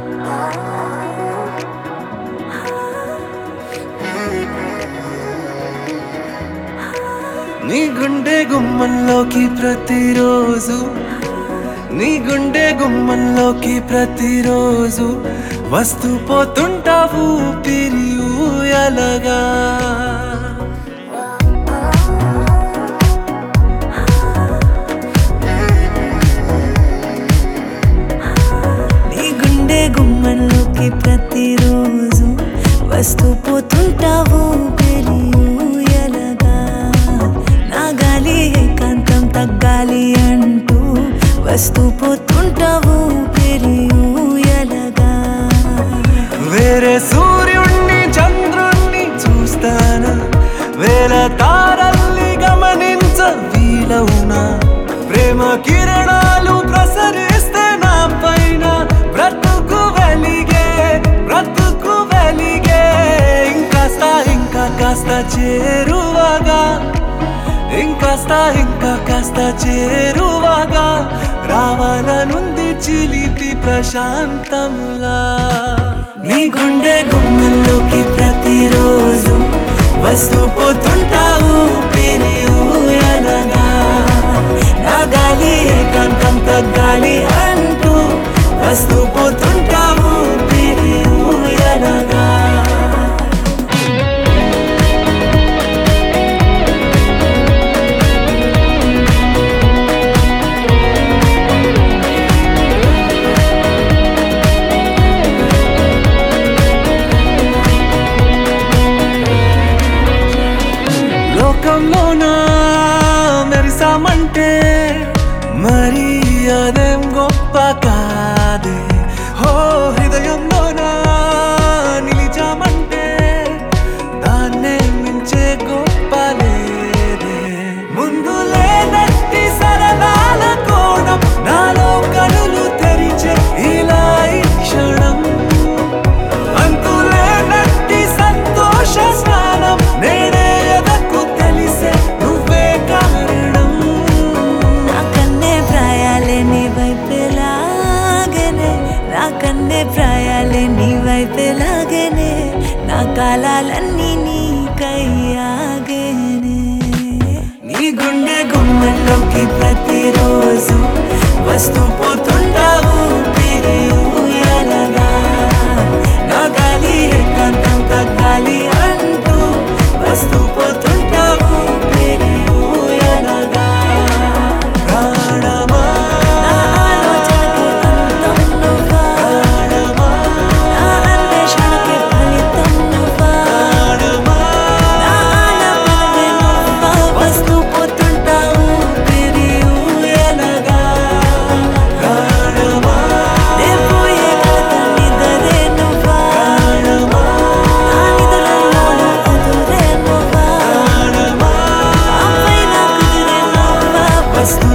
నీ గుండె గుమ్మంలోకి ప్రతిరోజు నీ గుండె గుమ్మంలోకి ప్రతిరోజు వస్తూ పోతుంటావు పిరియూయలగా నీ గుండె గుమ్మంలోకి ప్రతిరోజు వస్తూ పోతుంటావు పెరియూయలగా నా గాలి ఏకాంతం తగ్గాలి అంటూ వస్తూ పోతుంటావు పెరియూయలగా వేరే సూర్యుణ్ణి చంద్రుణ్ణి చూస్తానా వేల తారల్ని గమనించ వీలవునా ప్రేమ కిరణాలు ప్రసరిస్తే నా పైన బ్రతుకు వెలిగే బ్రతుకు వెలిగే ఇంకాస్త ఇంకా కాస్త చేరువగా ఇంకాస్త ఇంకా కాస్త చేరువగా రావాలనుంది చిలిపి ప్రశాంతంలా నీ గుండె గుమ్మంలోకి ప్రతిరోజు వస్తూ పోతుంటావు పెరియూయలగా నా గాలి ఏకాంతం తగ్గాలి అంటూ వస్తూ పోతుంటావు పెరియూయలగా లోకంలోనా మెరిసామంటే మరి అదేం గొప్ప కాదే హో హృదయంలోనా నిలిచామంటే దాన్నే మించే గొప్ప లేదే ముందు లేనట్టి సరదాల కోణం నాలో కనులు తెరిచే ఇలా ఈ క్షణం అంతులేనట్టి సంతోష స్నానం నేనే ఎదకు తెలిసే నువ్వే కారణం నా కన్నే ప్రాయాలే నీ వైపెలాగనే నా కన్నే ప్రాయాలే నీ వైపెలాగనే నా కాలాలన్నీ నీకయ్యాగేనే నీ గుండె గుమ్మంలోకి ప్రతిరోజు వస్తూ పోతుంటావు పిరియూయలగా నా గాలి ఏకాంతం తగ్గాలి అంటూ వస్తూ పోతుంటావు పిరియూయలగా ప్రాణమా నా ఆలోచనకి అంతం నువ్వా ప్రాణమా నా అన్వేషణకి ఫలితం నువ్వా ప్రాణమా నా ఆలపనవే నువ్వా వస్తూ పోతుంటావు పిరియూయలగా ప్రాణమా నేపోయే కలత నిదరే నువ్వా ప్రాణమా నా నిదురల్లోనూ కుదురే నువ్వా ప్రాణమా ఆపై నా కుదిరే నువ్వా వస్తూ